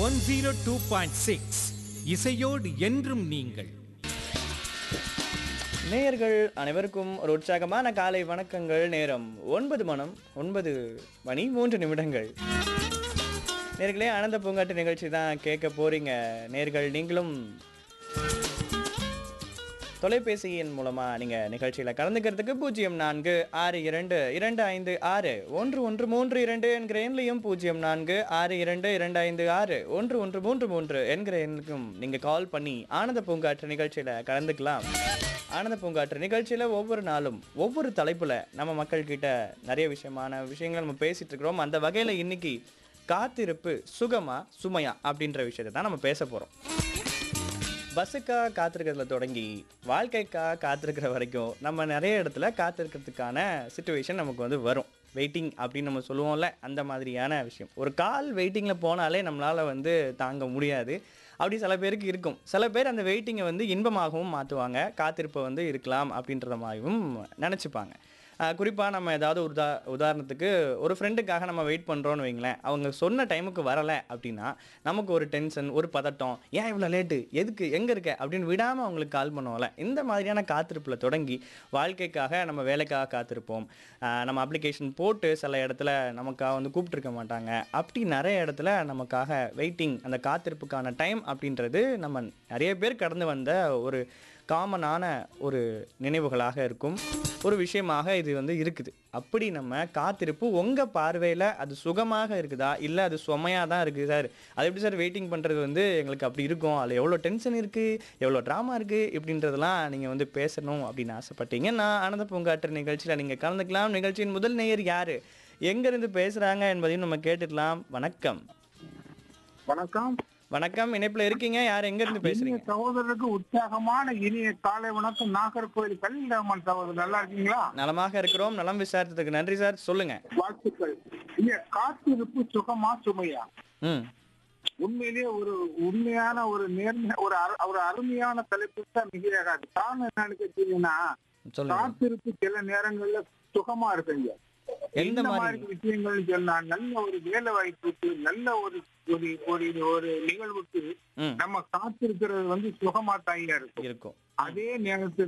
one zero two point six இசையோடு என்றும் நீங்கள் நேயர்கள் அனைவருக்கும் ஒரு உற்சாகமான காலை வணக்கங்கள் நேரம் ஒன்பது மணம் ஒன்பது மணி மூன்று நிமிடங்கள் நேர்களே ஆனந்த பூங்காட்டு நிகழ்ச்சி தான் கேட்க போறீங்க நேர்கள் நீங்களும் தொலைபேசியின் மூலமா நீங்க நிகழ்ச்சியில கலந்துக்கிறதுக்கு பூஜ்ஜியம் நான்கு ஆறு இரண்டு இரண்டு ஐந்து ஆறு ஒன்று ஒன்று மூன்று இரண்டு என்கிற எண்லையும் பூஜ்ஜியம் நான்கு ஆறு இரண்டு இரண்டு ஐந்து ஆறு ஒன்று ஒன்று மூன்று மூன்று என்கிற எண்ணுக்கும் நீங்க கால் பண்ணி ஆனந்த பூங்காற்று நிகழ்ச்சியில கலந்துக்கலாம் ஆனந்த பூங்காற்று நிகழ்ச்சியில ஒவ்வொரு நாளும் ஒவ்வொரு தலைப்புல நம்ம மக்கள் கிட்ட நிறைய விஷயமான விஷயங்கள் நம்ம பேசிட்டு இருக்கிறோம் அந்த வகையில இன்னைக்கு காத்திருப்பு சுகமா சுமையா அப்படின்ற விஷயத்தை தான் நம்ம பேச போறோம் பஸ்ஸுக்கா காத்திருக்கிறதுல தொடங்கி வாழ்க்கைக்கா காத்திருக்கிற வரைக்கும் நம்ம நிறைய இடத்துல காத்திருக்கிறதுக்கான சுச்சுவேஷன் நமக்கு வந்து வரும் வெயிட்டிங் அப்படின்னு நம்ம சொல்லுவோம்ல அந்த மாதிரியான விஷயம் ஒரு கால் வெயிட்டிங்கில் போனாலே நம்மளால் வந்து தாங்க முடியாது அப்படி சில பேருக்கு இருக்கும் சில பேர் அந்த வெயிட்டிங்கை வந்து இன்பமாகவும் மாற்றுவாங்க காத்திருப்பை வந்து இருக்கலாம் அப்படின்றத மாதிரியும் நினச்சிப்பாங்க குறிப்பாக நம்ம ஏதாவது ஒரு உதா உதாரணத்துக்கு ஒரு ஃப்ரெண்டுக்காக நம்ம வெயிட் பண்ணுறோன்னு வைங்களேன் அவங்க சொன்ன டைமுக்கு வரலை அப்படின்னா நமக்கு ஒரு டென்ஷன் ஒரு பதட்டம் ஏன் இவ்வளோ லேட்டு எதுக்கு எங்கே இருக்க அப்படின்னு விடாமல் அவங்களுக்கு கால் பண்ணுவோம்ல இந்த மாதிரியான காத்திருப்பில் தொடங்கி வாழ்க்கைக்காக நம்ம வேலைக்காக காத்திருப்போம் ஆஹ் நம்ம அப்ளிகேஷன் போட்டு சில இடத்துல நமக்காக வந்து கூப்பிட்டுருக்க மாட்டாங்க அப்படி நிறைய இடத்துல நமக்காக வெயிட்டிங் அந்த காத்திருப்புக்கான டைம் அப்படின்றது நம்ம நிறைய பேர் கடந்து வந்த ஒரு காமனான ஒரு நினைவுகளாக இருக்கும் ஒரு விஷயமாக இது வந்து இருக்குது அப்படி நம்ம காத்திருப்பு உங்கள் பார்வையில் அது சுகமாக இருக்குதா இல்லை அது சுமையாக தான் இருக்குது சார் அது எப்படி சார் வெயிட்டிங் பண்ணுறது வந்து எங்களுக்கு அப்படி இருக்கும் அதில் எவ்வளோ டென்ஷன் இருக்குது எவ்வளோ ட்ராமா இருக்குது இப்படின்றதெல்லாம் நீங்கள் வந்து பேசணும் அப்படின்னு ஆசைப்பட்டீங்க நான் ஆனந்த பூங்காற்று நிகழ்ச்சியில் நீங்கள் கலந்துக்கலாம் நிகழ்ச்சியின் முதல் நேயர் யார் எங்கேருந்து பேசுகிறாங்க என்பதையும் நம்ம கேட்டுக்கலாம் வணக்கம் வணக்கம் வணக்கம் இணைப்பில் இருக்கீங்க யார் எங்கேருந்து இனிய பேசுகிறீங்க சகோதரருக்கு உற்சாகமான இனிய காலை வணக்கம் நாகர்கோவில் கலிராமன் சகோதரர் நல்லா இருக்கீங்களா நலமாக இருக்கிறோம் நலம் விசாரித்ததுக்கு நன்றி சார் சொல்லுங்க வாழ்த்துக்கள் இங்க காத்திருப்பு சுகமா சுமையா ம் உண்மையிலேயே ஒரு உண்மையான ஒரு நேர்மை ஒரு அரு- ஒரு அருமையான தலைப்பு தான் மிகையாகாது காரணம் என்னன்னு கேட்டீங்கன்னா சொல்லுங்க காத்திருப்பு சில நேரங்கள்ல சுகமா இருக்குங்க எந்த இந்த மாதிரி மாதிரி விஷயங்கள் சொன்னா நல்ல ஒரு வேலை வாய்ப்புக்கு நல்ல ஒரு ஒரு ஒரு ஒரு நிகழ்வுக்கு ம் நம்ம காத்திருக்கிறது வந்து சுகமா தாயா இருக்கும் இருக்கும் அதே நேரத்தில்